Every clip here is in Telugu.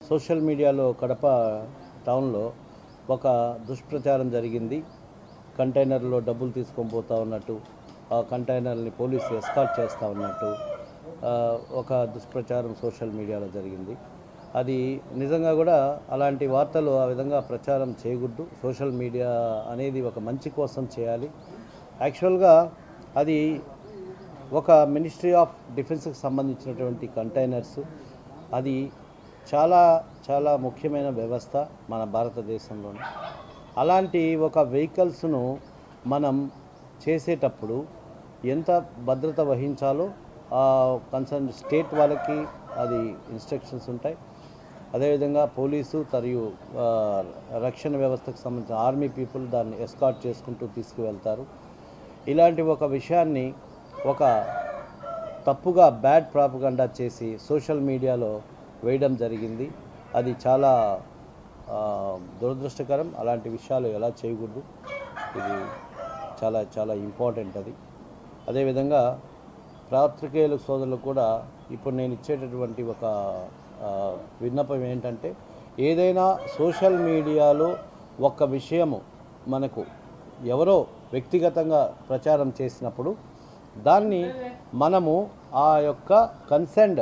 సోషల్ మీడియాలో కడప టౌన్లో ఒక దుష్ప్రచారం జరిగింది కంటైనర్లో డబ్బులు తీసుకొని పోతా ఉన్నట్టు ఆ కంటైనర్ని పోలీసు ఎస్కాట్ చేస్తూ ఉన్నట్టు ఆ, ఒక దుష్ప్రచారం సోషల్ మీడియాలో జరిగింది అది నిజంగా కూడా అలాంటి వార్తలు ఆ విధంగా ప్రచారం చేయకూడదు సోషల్ మీడియా అనేది ఒక మంచి కోసం చేయాలి యాక్చువల్గా అది ఒక మినిస్ట్రీ ఆఫ్ డిఫెన్స్కి సంబంధించినటువంటి కంటైనర్స్ అది చాలా చాలా ముఖ్యమైన వ్యవస్థ మన భారతదేశంలోనే అలాంటి ఒక వెహికల్స్ను మనం చేసేటప్పుడు ఎంత భద్రత వహించాలో కన్సర్న్ స్టేట్ వాళ్ళకి అది ఇన్స్ట్రక్షన్స్ ఉంటాయి అదేవిధంగా పోలీసు మరియు ఆ, రక్షణ వ్యవస్థకు సంబంధించిన ఆర్మీ పీపుల్ దాన్ని ఎస్కాట్ చేసుకుంటూ తీసుకువెళ్తారు ఇలాంటి ఒక విషయాన్ని ఒక తప్పుగా బ్యాడ్ ప్రాపగండా చేసి సోషల్ మీడియాలో వేయడం జరిగింది అది చాలా ఆ, దురదృష్టకరం అలాంటి విషయాలు ఎలా చేయకూడదు ఇది చాలా చాలా ఇంపార్టెంట్ అది అదేవిధంగా పాత్రికేయుల సోదరులు కూడా ఇప్పుడు నేను ఇచ్చేటటువంటి ఒక ఆ, విన్నపం ఏంటంటే ఏదైనా సోషల్ మీడియాలో ఒక విషయము మనకు ఎవరో వ్యక్తిగతంగా ప్రచారం చేసినప్పుడు దాన్ని మనము ఆ యొక్క కన్సెంట్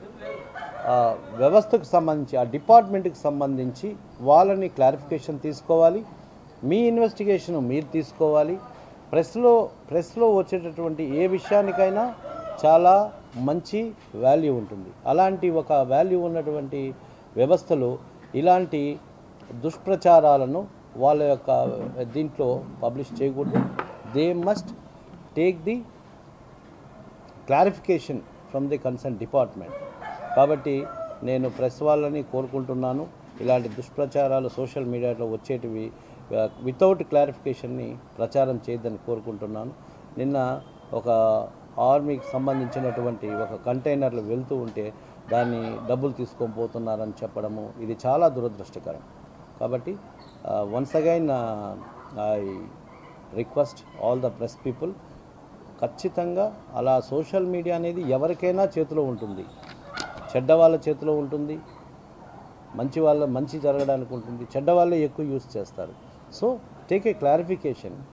ఆ వ్యవస్థకు సంబంధించి ఆ డిపార్ట్మెంట్కి సంబంధించి వాళ్ళని క్లారిఫికేషన్ తీసుకోవాలి మీ ఇన్వెస్టిగేషన్ మీరు తీసుకోవాలి ప్రెస్లో ప్రెస్లో వచ్చేటటువంటి ఏ విషయానికైనా చాలా మంచి వాల్యూ ఉంటుంది అలాంటి ఒక వాల్యూ ఉన్నటువంటి వ్యవస్థలో ఇలాంటి దుష్ప్రచారాలను వాళ్ళ యొక్క దీంట్లో పబ్లిష్ చేయకూడదు they must take the clarification from the concern department కాబట్టి నేను ప్రెస్ వాళ్ళని కోరుకుంటున్నాను ఇలాంటి దుష్ప్రచారాలు సోషల్ మీడియాలో వచ్చేటివి వితౌట్ క్లారిఫికేషన్ని ప్రచారం చేయొద్దని కోరుకుంటున్నాను నిన్న ఒక ఆర్మీకి సంబంధించినటువంటి ఒక కంటైనర్లు వెళ్తూ ఉంటే దాన్ని డబ్బులు తీసుకొని పోతున్నారని చెప్పడము ఇది చాలా దురదృష్టకరం కాబట్టి once again I request all the press people ఖచ్చితంగా అలా సోషల్ మీడియా అనేది ఎవరికైనా చేతిలో ఉంటుంది చెడ్డ వాళ్ళ చేతిలో ఉంటుంది మంచి వాళ్ళ మంచి జరగడానికి ఉంటుంది చెడ్డ వాళ్ళే ఎక్కువ యూస్ చేస్తారు సో టేక్ ఏ క్లారిఫికేషన్